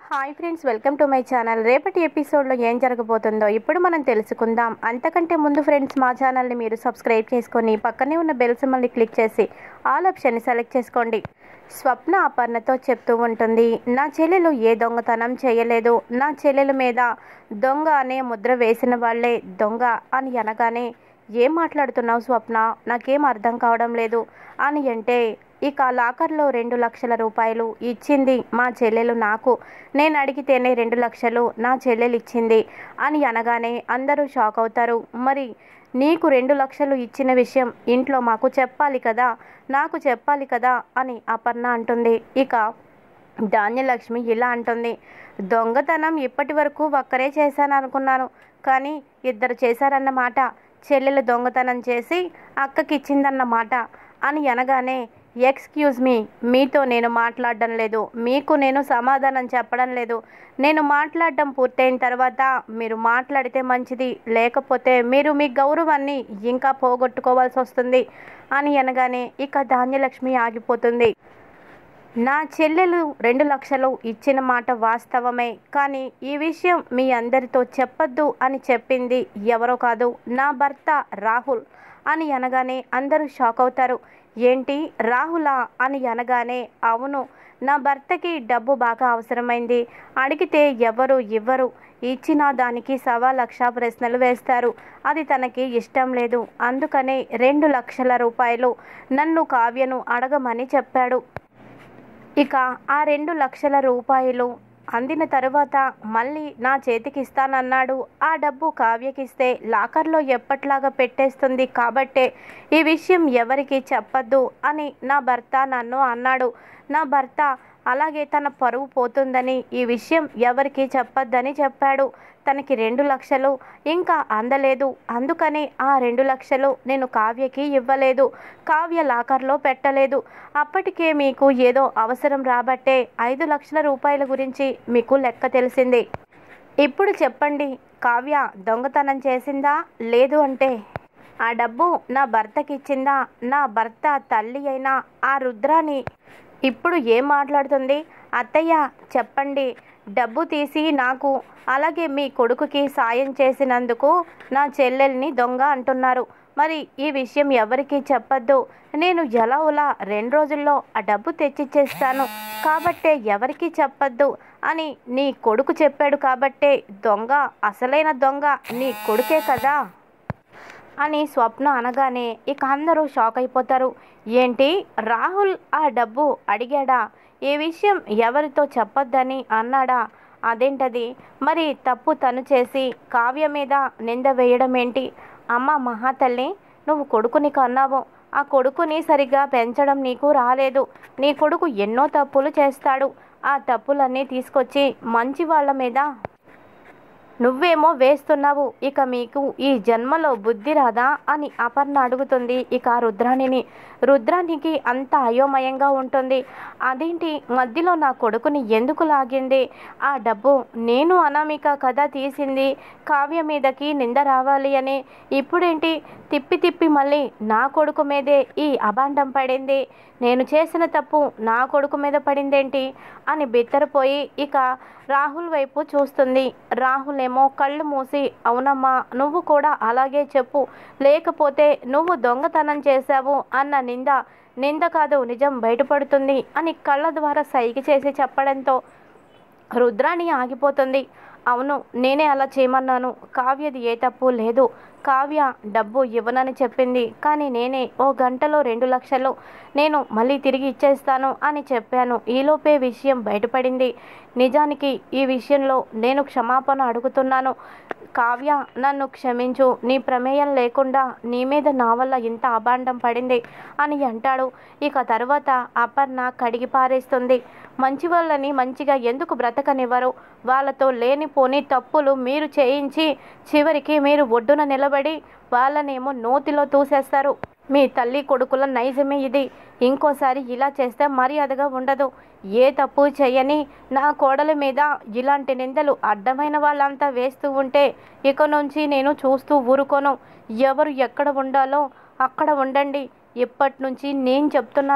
hi friends welcome to my channel రేపటి ఎపిసోడ్లో ఏం జరగబోతుందో ఇప్పుడు మనం తెలుసుకుందాం అంతకంటే ముందు ఫ్రెండ్స్ మా ఛానల్ని మీరు సబ్స్క్రైబ్ చేసుకొని పక్కనే ఉన్న బెల్ సింబల్ని క్లిక్ చేసి ఆల్ ఆప్షన్ని సెలెక్ట్ చేసుకోండి స్వప్న అపర్ణతో చెప్తూ ఉంటుంది నా చెల్లెలు ఏ దొంగతనం చేయలేదు నా చెల్లెల మీద దొంగ అనే ముద్ర వేసిన వాళ్ళే దొంగ అని అనగానే ఏం మాట్లాడుతున్నావు స్వప్న నాకేం అర్థం కావడం లేదు అని అంటే ఇక లాకర్లో రెండు లక్షల రూపాయలు ఇచ్చింది మా చెల్లెలు నాకు నేను అడిగితేనే రెండు లక్షలు నా చెల్లెలు ఇచ్చింది అని అనగానే అందరూ షాక్ అవుతారు మరి నీకు రెండు లక్షలు ఇచ్చిన విషయం ఇంట్లో మాకు చెప్పాలి కదా నాకు చెప్పాలి కదా అని అపర్ణ అంటుంది ఇక ధాన్యలక్ష్మి ఇలా అంటుంది దొంగతనం ఇప్పటి వరకు ఒక్కరే చేశాను అనుకున్నాను కానీ ఇద్దరు చేశారన్నమాట చెల్లెలు దొంగతనం చేసి అక్కకి ఇచ్చిందన్నమాట అని అనగానే ఎక్స్క్యూజ్ మీ మీతో నేను మాట్లాడడం లేదు మీకు నేను సమాధానం చెప్పడం లేదు నేను మాట్లాడడం పూర్తయిన తర్వాత మీరు మాట్లాడితే మంచిది లేకపోతే మీరు మీ గౌరవాన్ని ఇంకా పోగొట్టుకోవాల్సి వస్తుంది అని అనగానే ఇక ధాన్యలక్ష్మి ఆగిపోతుంది నా చెల్లెలు రెండు లక్షలు ఇచ్చిన మాట వాస్తవమే కానీ ఈ విషయం మీ అందరితో చెప్పొద్దు అని చెప్పింది ఎవరో కాదు నా భర్త రాహుల్ అని అనగానే అందరూ షాక్ అవుతారు ఏంటి రాహులా అని అనగానే అవును నా భర్తకి డబ్బు బాగా అవసరమైంది అడిగితే ఎవరు ఇవ్వరు ఇచ్చిన దానికి సవా లక్ష ప్రశ్నలు వేస్తారు అది తనకి ఇష్టం లేదు అందుకనే రెండు లక్షల రూపాయలు నన్ను కావ్యను అడగమని చెప్పాడు ఇక ఆ రెండు లక్షల రూపాయలు అందిన తరువాత మళ్ళీ నా చేతికి ఇస్తానన్నాడు ఆ డబ్బు కావ్యకిస్తే లాకర్లో ఎప్పట్లాగా పెట్టేస్తుంది కాబట్టే ఈ విషయం ఎవరికి చెప్పద్దు అని నా భర్త నన్ను అన్నాడు నా భర్త అలాగే తన పరువు పోతుందని ఈ విషయం ఎవరికి చెప్పొద్దని చెప్పాడు తనకి రెండు లక్షలు ఇంకా అందలేదు అందుకని ఆ రెండు లక్షలు నేను కావ్యకి ఇవ్వలేదు కావ్య లాకర్లో పెట్టలేదు అప్పటికే మీకు ఏదో అవసరం రాబట్టే ఐదు లక్షల రూపాయల గురించి మీకు లెక్క తెలిసింది ఇప్పుడు చెప్పండి కావ్య దొంగతనం చేసిందా లేదు అంటే ఆ డబ్బు నా భర్తకి ఇచ్చిందా నా భర్త తల్లి అయిన ఆ రుద్రాని ఇప్పుడు ఏం మాట్లాడుతుంది అత్తయ్య చెప్పండి డబ్బు తీసి నాకు అలాగే మీ కొడుకుకి సాయం చేసినందుకు నా చెల్లెల్ని దొంగ అంటున్నారు మరి ఈ విషయం ఎవరికి చెప్పొద్దు నేను ఎలా ఉలా రెండు రోజుల్లో ఆ డబ్బు తెచ్చిచ్చేస్తాను కాబట్టే ఎవరికి చెప్పొద్దు అని నీ కొడుకు చెప్పాడు కాబట్టే దొంగ అసలైన దొంగ నీ కొడుకే కదా అని స్వప్న అనగానే ఇక అందరూ షాక్ అయిపోతారు ఏంటి రాహుల్ ఆ డబ్బు అడిగాడా ఈ విషయం ఎవరితో చెప్పొద్దని అన్నాడా అదేంటది మరి తప్పు తను చేసి కావ్య మీద నింద వేయడం ఏంటి అమ్మ మహాతల్లి నువ్వు కొడుకుని కన్నావు ఆ కొడుకుని సరిగ్గా పెంచడం నీకు రాలేదు నీ కొడుకు ఎన్నో తప్పులు చేస్తాడు ఆ తప్పులన్నీ తీసుకొచ్చి మంచి వాళ్ళ మీద నువ్వేమో వేస్తున్నావు ఇక మీకు ఈ జన్మలో బుద్ధి రాదా అని అపర్ణ అడుగుతుంది ఇక రుద్రాణిని రుద్రానికి అంత అయోమయంగా ఉంటుంది అదేంటి మధ్యలో నా కొడుకుని ఎందుకు లాగింది ఆ డబ్బు నేను అనామిక కథ తీసింది కావ్య మీదకి నింద రావాలి అని ఇప్పుడేంటి తిప్పి తిప్పి మళ్ళీ నా కొడుకు మీదే ఈ అభాండం పడింది నేను చేసిన తప్పు నా కొడుకు మీద పడిందేంటి అని బిత్తరపోయి ఇక రాహుల్ వైపు చూస్తుంది రాహుల్ ఏమో కళ్ళు మూసి అవునమ్మా నువ్వు కూడా అలాగే చెప్పు లేకపోతే నువ్వు దొంగతనం చేశావు అన్న నింద నింద కాదు నిజం బయటపడుతుంది అని కళ్ళ ద్వారా సైగ చేసి చెప్పడంతో రుద్రాణి ఆగిపోతుంది అవును నేనే అలా చేయమన్నాను కావ్యది ఏ తప్పు లేదు కావ్య డబ్బు ఇవ్వనని చెప్పింది కానీ నేనే ఓ గంటలో రెండు లక్షలు నేను మళ్ళీ తిరిగి ఇచ్చేస్తాను అని చెప్పాను ఈలోపే విషయం బయటపడింది నిజానికి ఈ విషయంలో నేను క్షమాపణ అడుగుతున్నాను కావ్య నన్ను క్షమించు నీ ప్రమేయం లేకుండా నీ మీద నా వల్ల ఇంత అభాండం పడింది అని అంటాడు ఇక తర్వాత అపర్ణ కడిగి పారేస్తుంది మంచి వాళ్ళని మంచిగా ఎందుకు బ్రతకనివ్వరు వాళ్ళతో లేనిపోని తప్పులు మీరు చేయించి చివరికి మీరు ఒడ్డున నిలబడి వాళ్ళనేమో నోతిలో తూసేస్తారు మీ తల్లి కొడుకుల నైజమే ఇది ఇంకోసారి ఇలా చేస్తే మర్యాదగా ఉండదు ఏ తప్పు చేయని నా కోడల మీద ఇలాంటి నిందలు అడ్డమైన వాళ్ళంతా వేస్తూ ఉంటే ఇక నుంచి నేను చూస్తూ ఊరుకోను ఎవరు ఎక్కడ ఉండాలో అక్కడ ఉండండి ఇప్పటి నుంచి నేను చెప్తున్నాను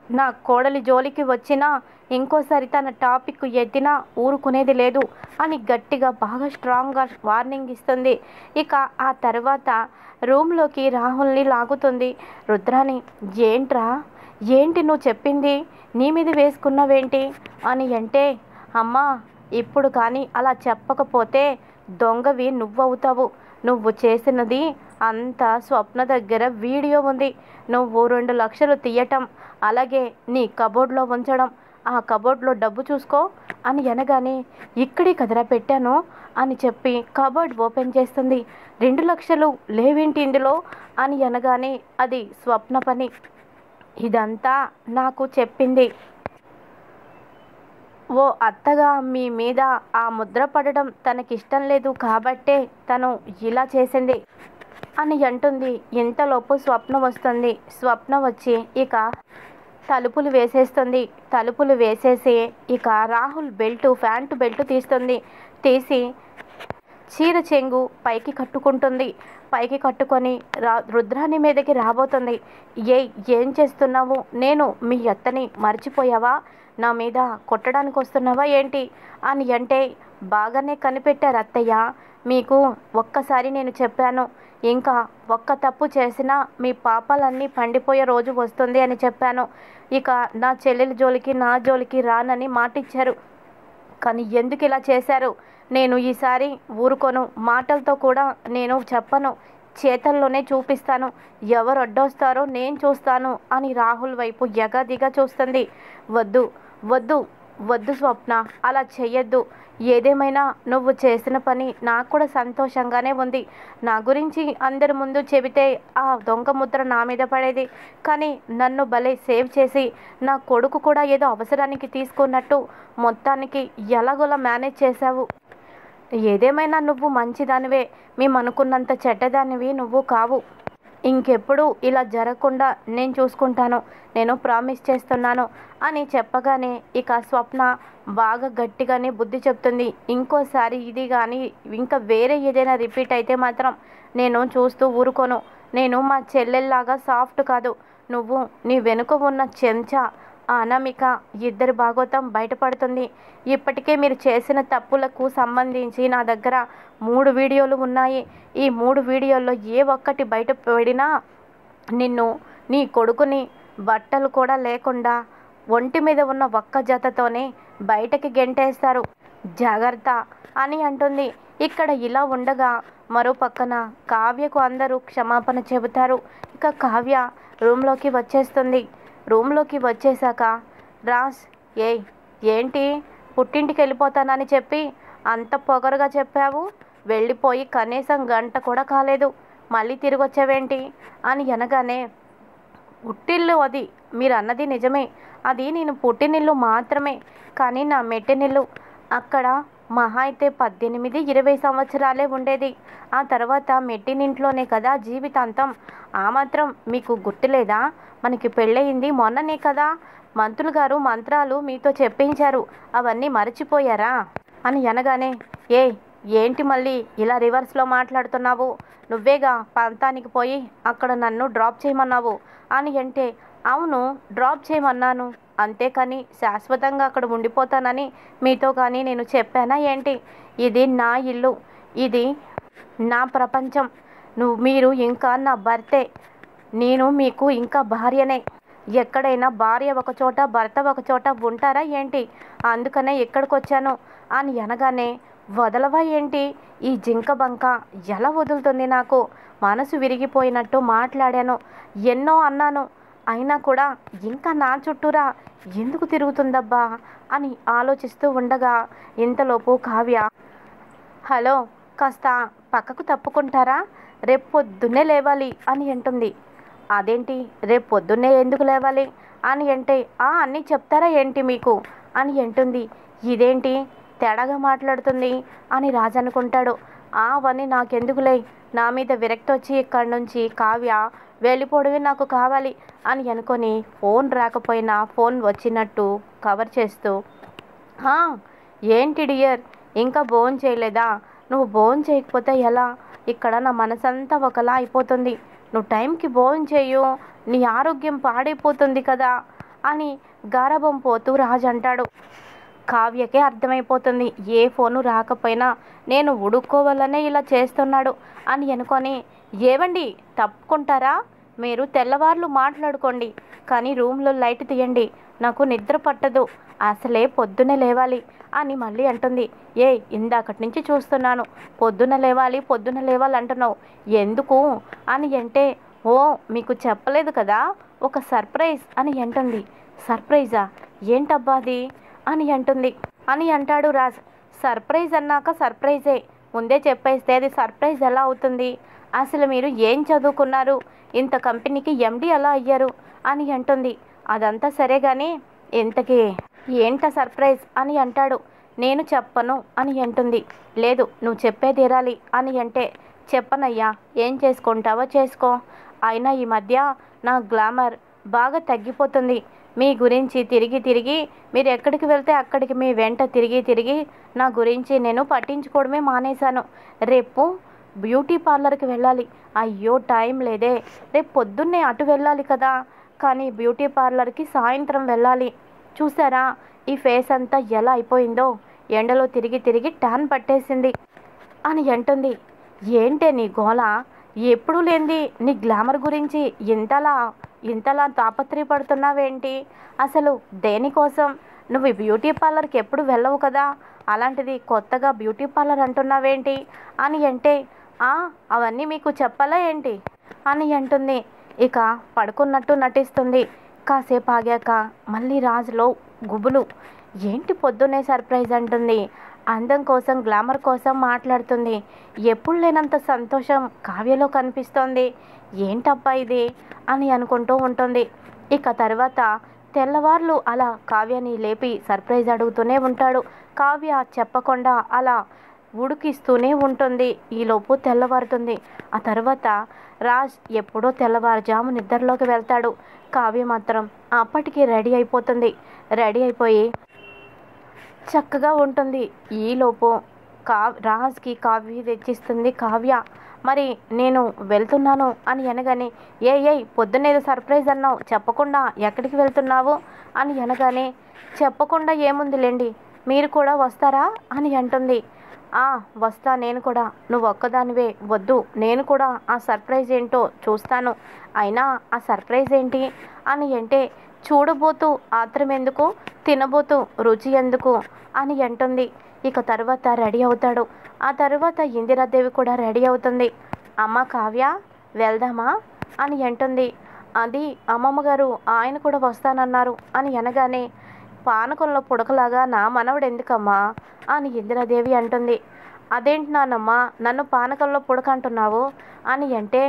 నా కోడలి జోలికి వచ్చినా ఇంకోసారి తన టాపిక్ ఎత్తినా ఊరుకునేది లేదు అని గట్టిగా బాగా స్ట్రాంగ్గా వార్నింగ్ ఇస్తుంది ఇక ఆ తర్వాత రూమ్లోకి రాహుల్ని లాగుతుంది రుద్రాని ఏంట్రా ఏంటి నువ్వు చెప్పింది నీ మీద వేసుకున్నావేంటి అని అంటే అమ్మా ఇప్పుడు కానీ అలా చెప్పకపోతే దొంగవి నువ్వవుతావు నువ్వు చేసినది అంత స్వప్న దగ్గర వీడియో ఉంది నువ్వు రెండు లక్షలు తీయటం అలాగే నీ కబోర్డ్లో ఉంచడం ఆ కబోర్డ్లో డబ్బు చూసుకో అని అనగానే ఇక్కడే కదరా పెట్టాను అని చెప్పి కబోర్డ్ ఓపెన్ చేస్తుంది రెండు లక్షలు లేవేంటి ఇందులో అని అనగానే అది స్వప్న పని ఇదంతా నాకు చెప్పింది ఓ అత్తగా మీ మీద ఆ ముద్ర పడడం తనకిష్టం లేదు కాబట్టే తను ఇలా చేసింది అని అంటుంది ఇంతలోపు స్వప్న వస్తుంది స్వప్న వచ్చి ఇక తలుపులు వేసేస్తుంది తలుపులు వేసేసి ఇక రాహుల్ బెల్ట్ ప్యాంటు బెల్ట్ తీస్తుంది తీసి చీర చెంగు పైకి కట్టుకుంటుంది పైకి కట్టుకొని రా రుద్రాని మీదకి రాబోతుంది ఏ ఏం చేస్తున్నావు నేను మీ అత్తని మర్చిపోయావా నా మీద కొట్టడానికి వస్తున్నావా ఏంటి అని అంటే బాగానే కనిపెట్టారు అత్తయ్య మీకు ఒక్కసారి నేను చెప్పాను ఇంకా ఒక్క తప్పు చేసినా మీ పాపాలన్నీ పండిపోయే రోజు వస్తుంది అని చెప్పాను ఇక నా చెల్లెలి జోలికి నా జోలికి రానని మాటిచ్చారు కానీ ఎందుకు ఇలా చేశారు నేను ఈసారి ఊరుకోను మాటలతో కూడా నేను చెప్పను చేతల్లోనే చూపిస్తాను ఎవరు అడ్డొస్తారో నేను చూస్తాను అని రాహుల్ వైపు ఎగదిగా చూస్తుంది వద్దు వద్దు వద్దు స్వప్న అలా చెయ్యొద్దు ఏదేమైనా నువ్వు చేసిన పని నాకు కూడా సంతోషంగానే ఉంది నా గురించి అందరి ముందు చెబితే ఆ దొంగ ముద్ర నా మీద పడేది కానీ నన్ను భలే సేవ్ చేసి నా కొడుకు కూడా ఏదో అవసరానికి తీసుకున్నట్టు మొత్తానికి ఎలాగోలా మేనేజ్ చేశావు ఏదేమైనా నువ్వు మంచిదానివే మేము అనుకున్నంత చెడ్డదానివి నువ్వు కావు ఇంకెప్పుడు ఇలా జరగకుండా నేను చూసుకుంటాను నేను ప్రామిస్ చేస్తున్నాను అని చెప్పగానే ఇక స్వప్న బాగా గట్టిగానే బుద్ధి చెప్తుంది ఇంకోసారి ఇది కానీ ఇంకా వేరే ఏదైనా రిపీట్ అయితే మాత్రం నేను చూస్తూ ఊరుకోను నేను మా చెల్లెల్లాగా సాఫ్ట్ కాదు నువ్వు నీ వెనుక ఉన్న చెంచా ఆ అనామిక ఇద్దరి భాగోతం బయటపడుతుంది ఇప్పటికే మీరు చేసిన తప్పులకు సంబంధించి నా దగ్గర మూడు వీడియోలు ఉన్నాయి ఈ మూడు వీడియోల్లో ఏ ఒక్కటి బయట పడినా నిన్ను నీ కొడుకుని బట్టలు కూడా లేకుండా ఒంటి మీద ఉన్న ఒక్క జతతోనే బయటకి గెంటేస్తారు జాగ్రత్త అని అంటుంది ఇక్కడ ఇలా ఉండగా మరో పక్కన కావ్యకు అందరూ క్షమాపణ చెబుతారు ఇక కావ్య రూమ్లోకి వచ్చేస్తుంది రూమ్లోకి వచ్చేసాక రాస్ ఏయ్ ఏంటి పుట్టింటికి వెళ్ళిపోతానని చెప్పి అంత పొగరుగా చెప్పావు వెళ్ళిపోయి కనీసం గంట కూడా కాలేదు మళ్ళీ తిరిగి వచ్చావేంటి అని అనగానే పుట్టిల్లు అది మీరు అన్నది నిజమే అది నేను పుట్టినిల్లు మాత్రమే కానీ నా మెట్టినిల్లు అక్కడ మహా అయితే పద్దెనిమిది ఇరవై సంవత్సరాలే ఉండేది ఆ తర్వాత మెట్టినింట్లోనే కదా జీవితాంతం ఆ మాత్రం మీకు గుర్తులేదా మనకి పెళ్ళయింది మొన్ననే కదా మంత్రులు గారు మంత్రాలు మీతో చెప్పించారు అవన్నీ మర్చిపోయారా అని అనగానే ఏ ఏంటి మళ్ళీ ఇలా రివర్స్లో మాట్లాడుతున్నావు నువ్వేగా పంతానికి పోయి అక్కడ నన్ను డ్రాప్ చేయమన్నావు అని అంటే అవును డ్రాప్ చేయమన్నాను అంతేకాని శాశ్వతంగా అక్కడ ఉండిపోతానని మీతో కానీ నేను చెప్పానా ఏంటి ఇది నా ఇల్లు ఇది నా ప్రపంచం నువ్వు మీరు ఇంకా నా భర్తే నేను మీకు ఇంకా భార్యనే ఎక్కడైనా భార్య ఒక చోట భర్త ఒక చోట ఉంటారా ఏంటి అందుకనే ఇక్కడికి వచ్చాను అని అనగానే వదలవా ఏంటి ఈ జింక బంక ఎలా వదులుతుంది నాకు మనసు విరిగిపోయినట్టు మాట్లాడాను ఎన్నో అన్నాను అయినా కూడా ఇంకా నా చుట్టూరా ఎందుకు తిరుగుతుందబ్బా అని ఆలోచిస్తూ ఉండగా ఇంతలోపు కావ్య హలో కాస్త పక్కకు తప్పుకుంటారా రేపు పొద్దున్నే లేవాలి అని అంటుంది అదేంటి రేపు పొద్దున్నే ఎందుకు లేవాలి అని అంటే ఆ అన్నీ చెప్తారా ఏంటి మీకు అని అంటుంది ఇదేంటి తేడాగా మాట్లాడుతుంది అని రాజు అనుకుంటాడు ఆ అవన్నీ నాకెందుకులే నా మీద విరక్తి వచ్చి ఇక్కడి నుంచి కావ్య వెళ్ళిపోవడమే నాకు కావాలి అని అనుకొని ఫోన్ రాకపోయినా ఫోన్ వచ్చినట్టు కవర్ చేస్తూ "హా, ఏంటి డియర్ ఇంకా భోజనం చేయలేదా నువ్వు భోజనం చేయకపోతే ఎలా ఇక్కడ నా మనసంతా ఒకలా అయిపోతుంది నువ్వు టైంకి భోజనం చేయు నీ ఆరోగ్యం పాడైపోతుంది కదా అని గారాబం పోతూ రాజు అంటాడు కావ్యకే అర్థమైపోతుంది ఏ ఫోను రాకపోయినా నేను ఉడుక్కోవాలనే ఇలా చేస్తున్నాడు అని అనుకొని ఏవండి తప్పుకుంటారా మీరు తెల్లవార్లు మాట్లాడుకోండి కానీ రూమ్లో లైట్ తీయండి నాకు నిద్ర పట్టదు అసలే పొద్దునే లేవాలి అని మళ్ళీ అంటుంది ఏ ఇందాకటి నుంచి చూస్తున్నాను పొద్దున లేవాలి పొద్దున లేవాలి అంటున్నావు ఎందుకు అని అంటే ఓ మీకు చెప్పలేదు కదా ఒక సర్ప్రైజ్ అని అంటుంది సర్ప్రైజా ఏంటబ్బా అది అని అంటుంది అని అంటాడు రాజ్ సర్ప్రైజ్ అన్నాక సర్ప్రైజే ముందే చెప్పేస్తే అది సర్ప్రైజ్ ఎలా అవుతుంది అసలు మీరు ఏం చదువుకున్నారు ఇంత కంపెనీకి ఎండి ఎలా అయ్యారు అని అంటుంది అదంతా సరే కానీ ఇంతకీ ఏంట సర్ప్రైజ్ అని అంటాడు నేను చెప్పను అని అంటుంది లేదు నువ్వు చెప్పే తీరాలి అని అంటే చెప్పనయ్యా ఏం చేసుకుంటావో చేసుకో అయినా ఈ మధ్య నా గ్లామర్ బాగా తగ్గిపోతుంది మీ గురించి తిరిగి తిరిగి మీరు ఎక్కడికి వెళ్తే అక్కడికి మీ వెంట తిరిగి తిరిగి నా గురించి నేను పట్టించుకోవడమే మానేశాను రేపు బ్యూటీ పార్లర్కి వెళ్ళాలి అయ్యో టైం లేదే రేపు పొద్దున్నే అటు వెళ్ళాలి కదా కానీ బ్యూటీ పార్లర్కి సాయంత్రం వెళ్ళాలి చూసారా ఈ ఫేస్ అంతా ఎలా అయిపోయిందో ఎండలో తిరిగి తిరిగి ట్యాన్ పట్టేసింది అని అంటుంది ఏంటే నీ గోల ఎప్పుడు లేంది నీ గ్లామర్ గురించి ఇంతలా ఇంతలా తాపత్రయపడుతున్నావేంటి అసలు దేనికోసం నువ్వు ఈ బ్యూటీ పార్లర్కి ఎప్పుడు వెళ్ళవు కదా అలాంటిది కొత్తగా బ్యూటీ పార్లర్ అంటున్నావేంటి అని అంటే "ఆ, అవన్నీ మీకు చెప్పాలా ఏంటి అని అంటుంది ఇక పడుకున్నట్టు నటిస్తుంది కాసేపు ఆగాక మళ్ళీ రాజులో గుబులు ఏంటి పొద్దున్నే సర్ప్రైజ్ అంటుంది అందం కోసం గ్లామర్ కోసం మాట్లాడుతుంది ఎప్పుడు లేనంత సంతోషం కావ్యలో కనిపిస్తోంది ఏంటబ్బా ఇది అని అనుకుంటూ ఉంటుంది ఇక తర్వాత తెల్లవార్లు అలా కావ్యని లేపి సర్ప్రైజ్ అడుగుతూనే ఉంటాడు కావ్య చెప్పకుండా అలా ఉడికిస్తూనే ఉంటుంది ఈలోపు తెల్లవారుతుంది ఆ తర్వాత రాజ్ ఎప్పుడో తెల్లవారుజాము నిద్రలోకి వెళ్తాడు కావ్య మాత్రం అప్పటికి రెడీ అయిపోతుంది రెడీ అయిపోయి చక్కగా ఉంటుంది ఈలోపు కా రాజ్కి కావ్య తెచ్చిస్తుంది కావ్య మరి నేను వెళ్తున్నాను అని అనగానే ఏ ఏయ్ పొద్దున్నేదో సర్ప్రైజ్ అన్నావు చెప్పకుండా ఎక్కడికి వెళ్తున్నావు అని అనగానే చెప్పకుండా ఏముందిలేండి మీరు కూడా వస్తారా అని అంటుంది ఆ వస్తా నేను కూడా నువ్వు ఒక్కదానివే వద్దు నేను కూడా ఆ సర్ప్రైజ్ ఏంటో చూస్తాను అయినా ఆ సర్ప్రైజ్ ఏంటి అని అంటే చూడబోతూ ఆత్రం ఎందుకు తినబోతూ రుచి ఎందుకు అని అంటుంది ఇక తర్వాత రెడీ అవుతాడు ఆ తర్వాత ఇందిరాదేవి కూడా రెడీ అవుతుంది అమ్మ కావ్య వెళ్దామా అని అంటుంది అది అమ్మమ్మ గారు ఆయన కూడా వస్తానన్నారు అని అనగానే పానకంలో పుడకలాగా నా మనవడు ఎందుకమ్మా అని ఇందిరాదేవి అంటుంది అదేంటి నాన్నమ్మ నన్ను పానకంలో పుడక అంటున్నావు అని అంటే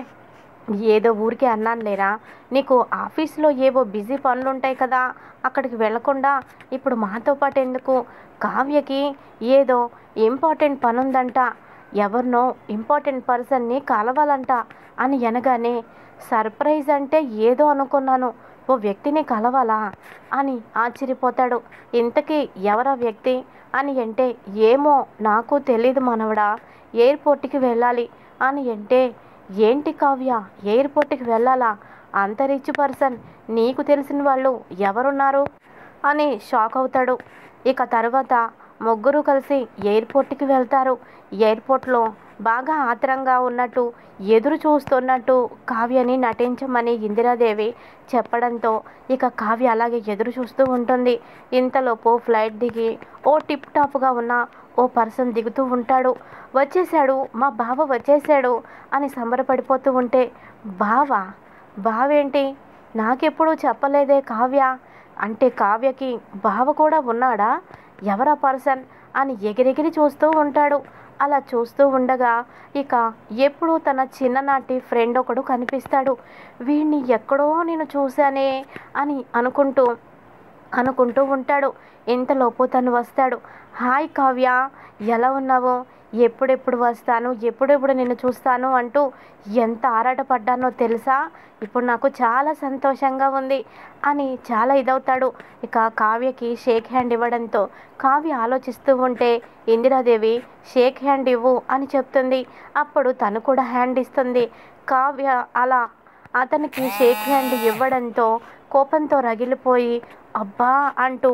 ఏదో ఊరికే అన్నాను లేరా నీకు ఆఫీస్లో ఏవో బిజీ పనులు ఉంటాయి కదా అక్కడికి వెళ్లకుండా ఇప్పుడు మాతో పాటు ఎందుకు కావ్యకి ఏదో ఇంపార్టెంట్ పని ఉందంట ఎవరినో ఇంపార్టెంట్ పర్సన్ని కలవాలంట అని అనగానే సర్ప్రైజ్ అంటే ఏదో అనుకున్నాను ఓ వ్యక్తిని కలవాలా అని ఆశ్చర్యపోతాడు ఇంతకీ ఎవరా వ్యక్తి అని అంటే ఏమో నాకు తెలీదు మనవడా ఎయిర్పోర్ట్కి వెళ్ళాలి అని అంటే ఏంటి కావ్య ఎయిర్పోర్ట్కి వెళ్ళాలా అంత రిచ్ పర్సన్ నీకు తెలిసిన వాళ్ళు ఎవరున్నారు అని షాక్ అవుతాడు ఇక తర్వాత ముగ్గురు కలిసి ఎయిర్పోర్ట్కి వెళ్తారు ఎయిర్పోర్ట్లో బాగా ఆత్రంగా ఉన్నట్టు ఎదురు చూస్తున్నట్టు కావ్యని నటించమని ఇందిరాదేవి చెప్పడంతో ఇక కావ్య అలాగే ఎదురు చూస్తూ ఉంటుంది ఇంతలోపు ఫ్లైట్ దిగి ఓ టిప్ టాప్గా ఉన్న ఓ పర్సన్ దిగుతూ ఉంటాడు వచ్చేసాడు మా బావ వచ్చేసాడు అని సంబరపడిపోతూ ఉంటే బావా బావేంటి నాకెప్పుడు చెప్పలేదే కావ్య అంటే కావ్యకి బావ కూడా ఉన్నాడా ఎవరా పర్సన్ అని ఎగిరెగిరి చూస్తూ ఉంటాడు అలా చూస్తూ ఉండగా ఇక ఎప్పుడూ తన చిన్ననాటి ఫ్రెండ్ ఒకడు కనిపిస్తాడు వీడిని ఎక్కడో నేను చూశానే అని అనుకుంటూ అనుకుంటూ ఉంటాడు ఇంతలోపు తను వస్తాడు హాయ్ కావ్య ఎలా ఉన్నావు ఎప్పుడెప్పుడు వస్తాను ఎప్పుడెప్పుడు నిన్ను చూస్తాను అంటూ ఎంత ఆరాటపడ్డానో తెలుసా ఇప్పుడు నాకు చాలా సంతోషంగా ఉంది అని చాలా ఇదవుతాడు ఇక కావ్యకి షేక్ హ్యాండ్ ఇవ్వడంతో కావ్య ఆలోచిస్తూ ఉంటే ఇందిరాదేవి షేక్ హ్యాండ్ ఇవ్వు అని చెప్తుంది అప్పుడు తను కూడా హ్యాండ్ ఇస్తుంది కావ్య అలా అతనికి షేక్ హ్యాండ్ ఇవ్వడంతో కోపంతో రగిలిపోయి అబ్బా అంటూ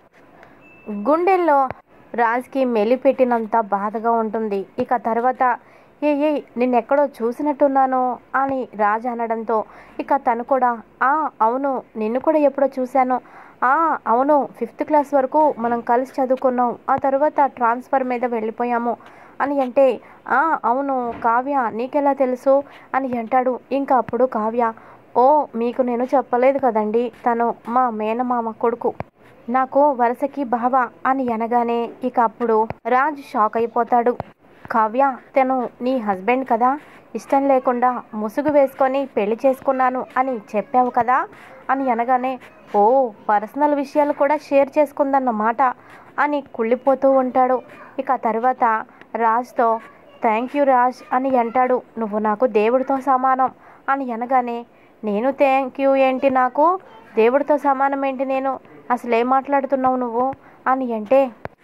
గుండెల్లో రాజ్కి మెలిపెట్టినంత బాధగా ఉంటుంది ఇక తర్వాత ఏ ఏ నిన్నెక్కడో చూసినట్టున్నాను అని రాజ్ అనడంతో ఇక తను కూడా ఆ అవును నిన్ను కూడా ఎప్పుడో చూశాను ఆ అవును ఫిఫ్త్ క్లాస్ వరకు మనం కలిసి చదువుకున్నాం ఆ తర్వాత ట్రాన్స్ఫర్ మీద వెళ్ళిపోయాము అని అంటే ఆ అవును కావ్య నీకెలా తెలుసు అని అంటాడు ఇంకా అప్పుడు కావ్య ఓ మీకు నేను చెప్పలేదు కదండి తను మా మేనమామ కొడుకు నాకు వరుసకి బావ అని అనగానే ఇక అప్పుడు రాజ్ షాక్ అయిపోతాడు కావ్య తను నీ హస్బెండ్ కదా ఇష్టం లేకుండా ముసుగు వేసుకొని పెళ్లి చేసుకున్నాను అని చెప్పావు కదా అని అనగానే ఓ పర్సనల్ విషయాలు కూడా షేర్ చేసుకుందన్నమాట అని కుళ్ళిపోతూ ఉంటాడు ఇక తర్వాత రాజ్తో థ్యాంక్ యూ రాజ్ అని అంటాడు నువ్వు నాకు దేవుడితో సమానం అని అనగానే నేను థ్యాంక్ యూ ఏంటి నాకు దేవుడితో సమానం ఏంటి నేను అసలు ఏం మాట్లాడుతున్నావు నువ్వు అని అంటే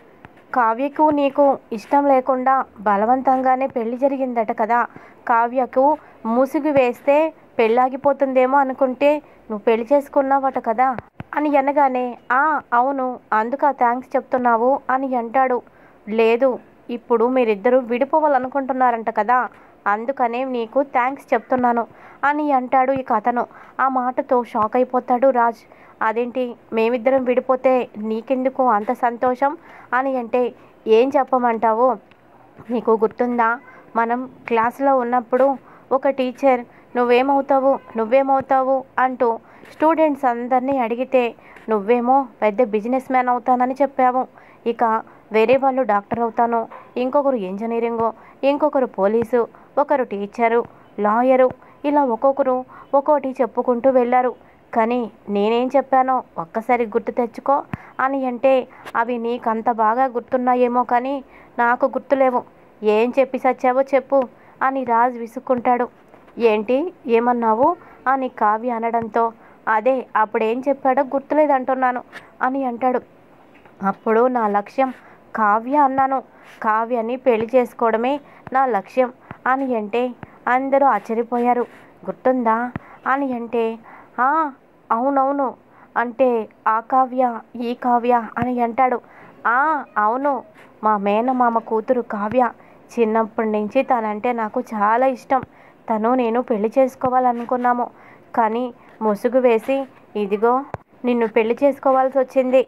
కావ్యకు నీకు ఇష్టం లేకుండా బలవంతంగానే పెళ్లి జరిగిందట కదా కావ్యకు ముసుగు వేస్తే పెళ్ళాగిపోతుందేమో అనుకుంటే నువ్వు పెళ్లి చేసుకున్నావట కదా అని అనగానే ఆ అవును అందుక థ్యాంక్స్ చెప్తున్నావు అని అంటాడు లేదు ఇప్పుడు మీరిద్దరూ విడిపోవాలనుకుంటున్నారంట కదా అందుకనే నీకు థ్యాంక్స్ చెప్తున్నాను అని అంటాడు ఇక అతను ఆ మాటతో షాక్ అయిపోతాడు రాజ్ అదేంటి మేమిద్దరం విడిపోతే నీకెందుకు అంత సంతోషం అని అంటే ఏం చెప్పమంటావు నీకు గుర్తుందా మనం క్లాసులో ఉన్నప్పుడు ఒక టీచర్ నువ్వేమవుతావు నువ్వేమవుతావు అంటూ స్టూడెంట్స్ అందరినీ అడిగితే నువ్వేమో పెద్ద బిజినెస్ మ్యాన్ అవుతానని చెప్పావు ఇక వేరే వాళ్ళు డాక్టర్ అవుతాను ఇంకొకరు ఇంజనీరింగు ఇంకొకరు పోలీసు ఒకరు టీచరు లాయరు ఇలా ఒక్కొక్కరు ఒక్కోటి చెప్పుకుంటూ వెళ్ళారు కానీ నేనేం చెప్పానో ఒక్కసారి గుర్తు తెచ్చుకో అని అంటే అవి నీకంత బాగా గుర్తున్నాయేమో కానీ నాకు గుర్తులేవు ఏం చెప్పి సచ్చావో చెప్పు అని రాజ్ విసుక్కుంటాడు ఏంటి ఏమన్నావు అని కావ్య అనడంతో అదే అప్పుడేం చెప్పాడో గుర్తులేదంటున్నాను అని అంటాడు అప్పుడు నా లక్ష్యం కావ్య అన్నాను కావ్యని పెళ్లి చేసుకోవడమే నా లక్ష్యం అని అంటే అందరూ ఆశ్చర్యపోయారు గుర్తుందా అని అంటే "ఆ, అవునవును అంటే ఆ కావ్య ఈ కావ్య అని అంటాడు "ఆ, అవును మా మేనమామ కూతురు కావ్య చిన్నప్పటి నుంచి తనంటే నాకు చాలా ఇష్టం తను నేను పెళ్లి చేసుకోవాలనుకున్నాము కానీ ముసుగు వేసి ఇదిగో నిన్ను పెళ్లి చేసుకోవాల్సి వచ్చింది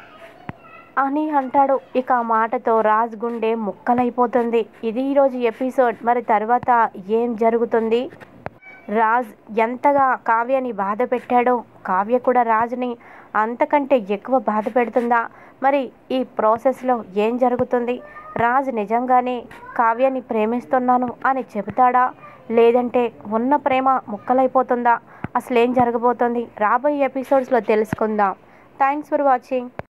అని అంటాడు ఇక ఆ మాటతో రాజ్ గుండె ముక్కలైపోతుంది ఇది ఈరోజు ఎపిసోడ్ మరి తర్వాత ఏం జరుగుతుంది రాజ్ ఎంతగా కావ్యని బాధ పెట్టాడో కావ్య కూడా రాజుని అంతకంటే ఎక్కువ బాధ పెడుతుందా మరి ఈ ప్రాసెస్లో ఏం జరుగుతుంది రాజ్ నిజంగానే కావ్యని ప్రేమిస్తున్నాను అని చెబుతాడా లేదంటే ఉన్న ప్రేమ ముక్కలైపోతుందా అసలు ఏం జరగబోతుంది రాబోయే ఎపిసోడ్స్లో తెలుసుకుందాం థ్యాంక్స్ ఫర్ వాచింగ్